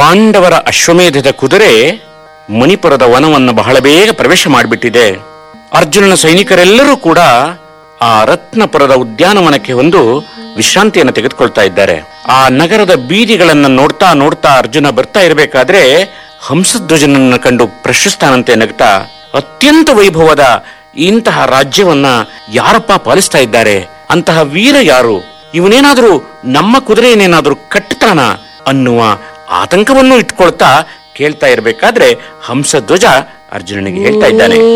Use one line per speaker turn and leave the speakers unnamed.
ಪಾಂಡವರ ಅಶ್ವಮೇಧದ ಕುದುರೆ ಮಣಿಪುರದ ವನವನ್ನು ಬಹಳ ಬೇಗ ಪ್ರವೇಶ ಮಾಡಿಬಿಟ್ಟಿದೆ ಅರ್ಜುನನ ಸೈನಿಕರೆಲ್ಲರೂ ಕೂಡ ಆ ರತ್ನಪುರದ ಉದ್ಯಾನವನಕ್ಕೆ ಒಂದು ವಿಶ್ರಾಂತಿಯನ್ನು ತೆಗೆದುಕೊಳ್ತಾ ಇದ್ದಾರೆ ಆ ನಗರದ ಬೀದಿಗಳನ್ನ ನೋಡ್ತಾ ನೋಡ್ತಾ ಅರ್ಜುನ ಬರ್ತಾ ಇರಬೇಕಾದ್ರೆ ಹಂಸಧ್ವಜನನ್ನ ಕಂಡು ಪ್ರಶಸ್ತಾನಂತೆ ನಗ್ತಾ ಅತ್ಯಂತ ವೈಭವದ ಇಂತಹ ರಾಜ್ಯವನ್ನ ಯಾರಪ್ಪ ಪಾಲಿಸ್ತಾ ಇದ್ದಾರೆ ಅಂತಹ ವೀರ ಯಾರು ಇವನೇನಾದ್ರೂ ನಮ್ಮ ಕುದುರೆಯನ್ನೇನಾದ್ರೂ ಕಟ್ಟತಾನ ಅನ್ನುವ ಆತಂಕವನ್ನು ಇಟ್ಕೊಳ್ತಾ ಕೇಳ್ತಾ ಇರಬೇಕಾದ್ರೆ ಹಂಸಧ್ವಜ ಅರ್ಜುನನಿಗೆ ಹೇಳ್ತಾ ಇದ್ದಾನೆ